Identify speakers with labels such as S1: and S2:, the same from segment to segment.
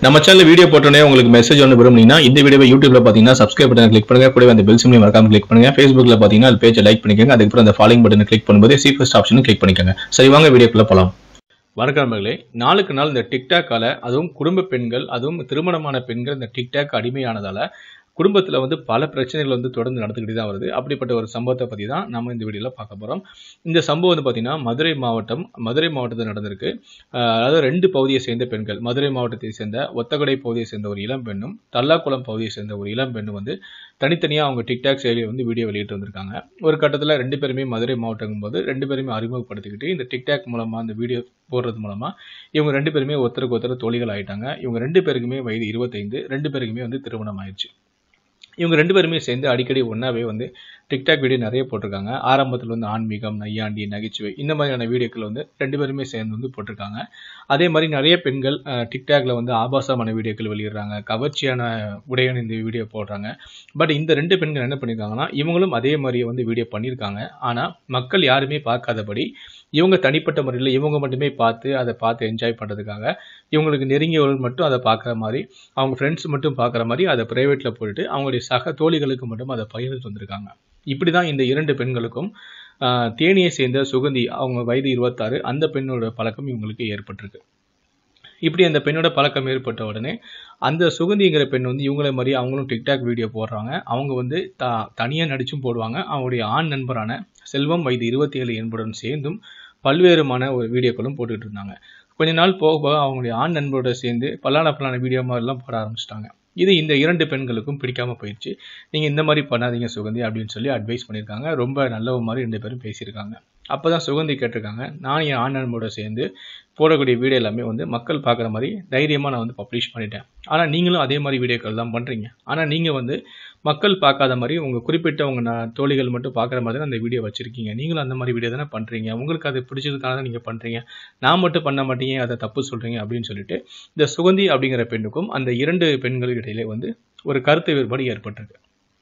S1: நம்ம channel video போட்டோன்னே உங்களுக்கு மெசேஜ் ஒன்று விரும்புனீங்கன்னா இந்த வீடியோவை யூடியூப்ல பார்த்தீங்கன்னா சப்ஸ்கிரைப் பட்டன் கிளிக் பண்ணுங்க கூடவே அந்த பெல் சிம்லையும் மறக்காம கிளிக் பண்ணுங்க ஃபேஸ்புக்ல பார்த்தீங்கன்னா அது பேஜை லைக் பண்ணிக்கோங்க அதுக்கப்புறம் அந்த ஃபாலோயிங் பட்டனை கிளிக் பண்ணும்போது சி ஃபர்ஸ்ட் ஆப்ஷனும் கிளிக் பண்ணிக்கோங்க சரி வாங்க வீடியோக்குள்ள போலாம் வணக்கம் நண்பர்களே நாளுக்கு நாள் இந்த டிக்டாக்கால அதுவும் குடும்ப பெண்கள் அதுவும் திருமணமான பெண்கள் இந்த டிக்டாக் அடிமையானதால குடும்பத்தில் வந்து பல பிரச்சனைகள் வந்து தொடர்ந்து நடந்துக்கிட்டு தான் வருது அப்படிப்பட்ட ஒரு சம்பவத்தை பற்றி தான் நம்ம இந்த வீடியோவில் பார்க்க போகிறோம் இந்த சம்பவம் வந்து பார்த்திங்கன்னா மதுரை மாவட்டம் மதுரை மாவட்டத்தில் நடந்திருக்கு அஹ் அதாவது ரெண்டு பகுதியை சேர்ந்த பெண்கள் மதுரை மாவட்டத்தை சேர்ந்த ஒத்தகடை பகுதியை சேர்ந்த ஒரு இளம் பெண்ணும் தல்லாக்குளம் பகுதியை சேர்ந்த ஒரு இளம் பெண்ணும் வந்து தனித்தனியாக அவங்க டிக்டாக் செயலியை வந்து வீடியோ வெளியிட்டு வந்திருக்காங்க ஒரு கட்டத்தில் ரெண்டு பேருமே மதுரை மாவட்டம் போது ரெண்டு பேருமே அறிமுகப்படுத்திக்கிட்டு இந்த டிக்டாக் மூலமாக அந்த வீடியோ போடுறது மூலமாக இவங்க ரெண்டு பேருமே ஒருத்தருக்கு ஒருத்தர் தோழிகள் ஆயிட்டாங்க இவங்க ரெண்டு பேருக்குமே வயது இருபத்தைந்து ரெண்டு பேருக்குமே வந்து திருமணம் ஆயிடுச்சு இவங்க ரெண்டு பேருமே சேர்ந்து அடிக்கடி ஒன்றாவே வந்து டிக்டாக் வீடியோ நிறைய போட்டிருக்காங்க ஆரம்பத்தில் வந்து ஆன்மீகம் நையாண்டி நகைச்சுவை இந்த மாதிரியான வீடியோக்கள் வந்து ரெண்டு பேருமே சேர்ந்து வந்து போட்டிருக்காங்க அதே மாதிரி நிறைய பெண்கள் அஹ், டிக்டாக்ல வந்து ஆபாசமான வீடியோக்கள் வெளியிடுறாங்க கவர்ச்சியான உடையான இந்த வீடியோ போடுறாங்க பட் இந்த ரெண்டு பெண்கள் என்ன பண்ணியிருக்காங்கன்னா இவங்களும் அதே மாதிரியே வந்து வீடியோ பண்ணியிருக்காங்க ஆனால் மக்கள் யாருமே பார்க்காதபடி இவங்க தனிப்பட்ட முறையில் இவங்க மட்டுமே பார்த்து அதை பார்த்து என்ஜாய் பண்ணுறதுக்காக இவங்களுக்கு நெருங்கியவர்கள் மட்டும் அதை பார்க்குற மாதிரி அவங்க ஃப்ரெண்ட்ஸ் மட்டும் பார்க்குற மாதிரி அதை ப்ரைவேட்டில் போட்டுட்டு அவங்களுடைய சக தோழிகளுக்கு மட்டும் அதை பகிர்ந்து வந்திருக்காங்க இப்படி தான் இந்த இரண்டு பெண்களுக்கும் ஆஹ், தேனியை சேர்ந்த சுகந்தி அவங்க வயது இருபத்தாறு அந்த பெண்ணோட பழக்கம் இவங்களுக்கு ஏற்பட்டிருக்கு இப்படி அந்த பெண்ணோட பழக்கம் ஏற்பட்ட உடனே அந்த சுகந்திங்கிற பெண் வந்து இவங்கள மாதிரி அவங்களும் டிக்டாக் வீடியோ போடுறாங்க அவங்க வந்து த தனியாக நடிச்சும் போடுவாங்க அவங்களுடைய ஆண் நண்பரான செல்வம் வயது இருபத்தி ஏழு என்புடன் சேர்ந்தும் பல்வேறுமான ஒரு வீடியோக்களும் போட்டுக்கிட்டு இருந்தாங்க கொஞ்ச நாள் போக போக அவங்களுடைய ஆண் நண்பரோட சேர்ந்து பல்லான பல்லான வீடியோ மாதிரிலாம் போட ஆரம்பிச்சிட்டாங்க இது இந்த இரண்டு பெண்களுக்கும் பிடிக்காம போயிடுச்சு நீங்கள் இந்த மாதிரி பண்ணாதீங்க சுகந்தி அப்படின்னு சொல்லி அட்வைஸ் பண்ணியிருக்காங்க ரொம்ப நல்ல மாதிரி ரெண்டு பேரும் பேசியிருக்காங்க அப்போ தான் சுகந்தி கேட்டிருக்காங்க நான் என் ஆண் நண்பரோட சேர்ந்து போடக்கூடிய வீடியோ எல்லாமே வந்து மக்கள் பார்க்குற மாதிரி தைரியமாக நான் வந்து பப்ளிஷ் பண்ணிட்டேன் ஆனால் நீங்களும் அதே மாதிரி வீடியோக்கள் தான் பண்ணுறீங்க ஆனால் நீங்கள் வந்து மக்கள் பார்க்காத மாதிரி உங்கள் குறிப்பிட்ட உங்கள் நான் தோழிகள் மட்டும் பார்க்குற மாதிரி தான் அந்த வீடியோ வச்சுருக்கீங்க நீங்களும் அந்த மாதிரி வீடியோ தானே பண்ணுறீங்க உங்களுக்கு அது பிடிச்சதுக்காக தான் நீங்கள் பண்ணுறீங்க நான் மட்டும் பண்ண மாட்டீங்க அதை தப்பு சொல்கிறீங்க அப்படின்னு சொல்லிட்டு இந்த சுகந்தி அப்படிங்கிற பெண்ணுக்கும் அந்த இரண்டு பெண்களுக்கு இடையிலே வந்து ஒரு கருத்து வேறுபாடு ஏற்பட்டிருக்கு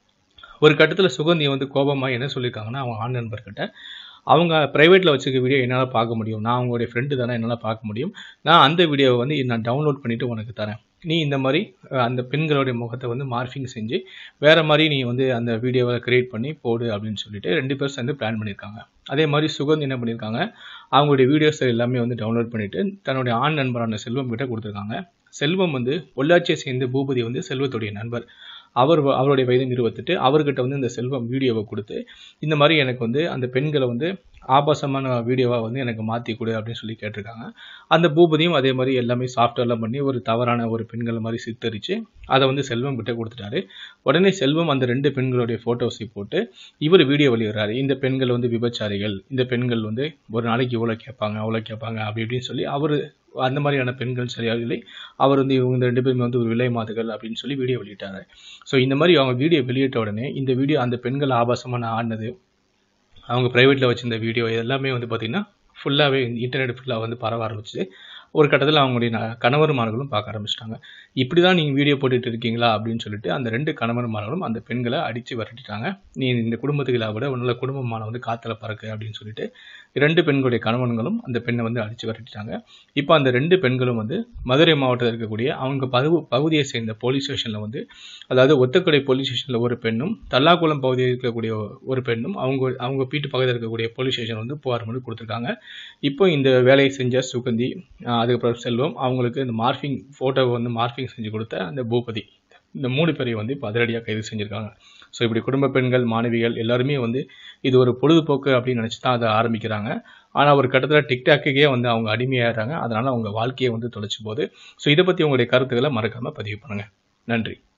S1: ஒரு கட்டத்தில் சுகந்தியை வந்து கோபமாக என்ன சொல்லியிருக்காங்கன்னா அவங்க ஆண் நண்பர்கிட்ட அவங்க ப்ரைவேட்டில் வச்சுருக்க வீடியோ என்னால் பார்க்க முடியும் நான் அவங்களுடைய ஃப்ரெண்டு தானே என்னால் பார்க்க முடியும் நான் அந்த வீடியோவை வந்து நான் டவுன்லோட் பண்ணிவிட்டு உனக்கு தரேன் நீ இந்த மாதிரி அஹ், அந்த பெண்களுடைய முகத்தை வந்து மார்ஃபிங் செஞ்சு வேறு மாதிரி நீ வந்து அந்த வீடியோவை கிரியேட் பண்ணி போடு அப்படின்னு சொல்லிட்டு ரெண்டு பேரும் சேர்ந்து பிளான் பண்ணியிருக்காங்க அதே மாதிரி சுகந்த் என்ன பண்ணியிருக்காங்க அவங்களுடைய வீடியோஸ் எல்லாமே வந்து டவுன்லோட் பண்ணிவிட்டு தன்னுடைய ஆண் நண்பரான செல்வம் கிட்ட கொடுத்துருக்காங்க செல்வம் வந்து பொள்ளாச்சியை சேர்ந்த பூபதி வந்து செல்வத்துடைய நண்பர் அவர் வ- அவருடைய வயது இருபத்தெட்டு அவர்கிட்ட வந்து இந்த செல்வம் வீடியோவை கொடுத்து இந்த மாதிரி எனக்கு வந்து அந்த பெண்களை வந்து ஆபாசமான வீடியோவாக வந்து எனக்கு மாற்றி கொடு அப்படின்னு சொல்லி கேட்டிருக்காங்க அந்த பூபதியும் அதே மாதிரி எல்லாமே சாஃப்ட்வேர்லாம் பண்ணி ஒரு தவறான ஒரு பெண்கள் மாதிரி சித்தரித்து அதை வந்து செல்வம் கிட்ட கொடுத்துட்டாரு உடனே செல்வம் அந்த ரெண்டு பெண்களுடைய ஃபோட்டோஸை போட்டு இவர் வீடியோ வெளியிடுறாரு இந்த பெண்கள் வந்து விபச்சாரிகள் இந்த பெண்கள் வந்து ஒரு நாளைக்கு இவ்வளோ கேட்பாங்க அவ்வளோ கேட்பாங்க அப்படி இப்படின்னு சொல்லி அவர் அந்த மாதிரியான பெண்கள் சரியாக இல்லை அவர் வந்து இவங்க இந்த ரெண்டு பேருமே வந்து ஒரு விலை மாதுகள் அப்படின்னு சொல்லி வீடியோ வெளியிட்டாரு ஸோ இந்த மாதிரி அவங்க வீடியோ வெளியிட்ட உடனே இந்த வீடியோ அந்த பெண்கள் ஆபாசமான ஆடினது அவங்க ப்ரைவேட்டில் வச்சிருந்த வீடியோ எல்லாமே வந்து பார்த்திங்கன்னா ஃபுல்லாகவே இன்டர்நெட் ஃபுல்லாக வந்து பரவ ஆரம்பிச்சு ஒரு கட்டத்தில் அவங்களுடைய ந- கணவர்மார்களும் பார்க்க ஆரம்பிச்சிட்டாங்க இப்படி தான் நீங்கள் வீடியோ போட்டுட்டு இருக்கீங்களா அப்படின்னு சொல்லிட்டு அந்த ரெண்டு கணவர்மார்களும் அந்த பெண்களை அடித்து விரட்டிட்டாங்க நீ இந்த குடும்பத்துக்கு விட உன்னோட குடும்பமான வந்து காத்துல பறக்கு அப்படின்னு சொல்லிட்டு இரண்டு பெண்களுடைய கணவன்களும் அந்த பெண்ணை வந்து அடித்து விரட்டிட்டாங்க இப்போ அந்த ரெண்டு பெண்களும் வந்து மதுரை மாவட்டத்தில் இருக்கக்கூடிய அவங்க பகு பகுதியை சேர்ந்த போலீஸ் ஸ்டேஷனில் வந்து அதாவது ஒத்தக்கடை போலீஸ் ஸ்டேஷனில் ஒரு பெண்ணும் தல்லாக்குளம் பகுதியில் இருக்கக்கூடிய ஒரு பெண்ணும் அவங்க அவங்க வீட்டு பக்கத்தில் இருக்கக்கூடிய போலீஸ் ஸ்டேஷன் வந்து புகார் மனு கொடுத்துருக்காங்க இப்போ இந்த வேலையை செஞ்ச சுகந்தி ஆஹ் அதுக்கப்புறம் செல்வம் அவங்களுக்கு இந்த மார்ஃபிங் ஃபோட்டோவை வந்து மார்ஃபிங் செஞ்சு கொடுத்த அந்த பூபதி இந்த மூணு பேரையும் வந்து இப்போ அதிரடியாக கைது செஞ்சுருக்காங்க ஸோ இப்படி குடும்ப பெண்கள் மாணவிகள் எல்லாருமே வந்து இது ஒரு பொழுதுபோக்கு அப்படின்னு நினச்சி தான் அதை ஆரம்பிக்கிறாங்க ஆனால் ஒரு கட்டத்தில் டிக்டாக்குக்கே வந்து அவங்க அடிமையாகிறாங்க அதனால் அவங்க வாழ்க்கையை வந்து தொலைச்சு போகுது ஸோ இதை பற்றி உங்களுடைய கருத்துக்களை மறக்காமல் பதிவு பண்ணுங்கள் நன்றி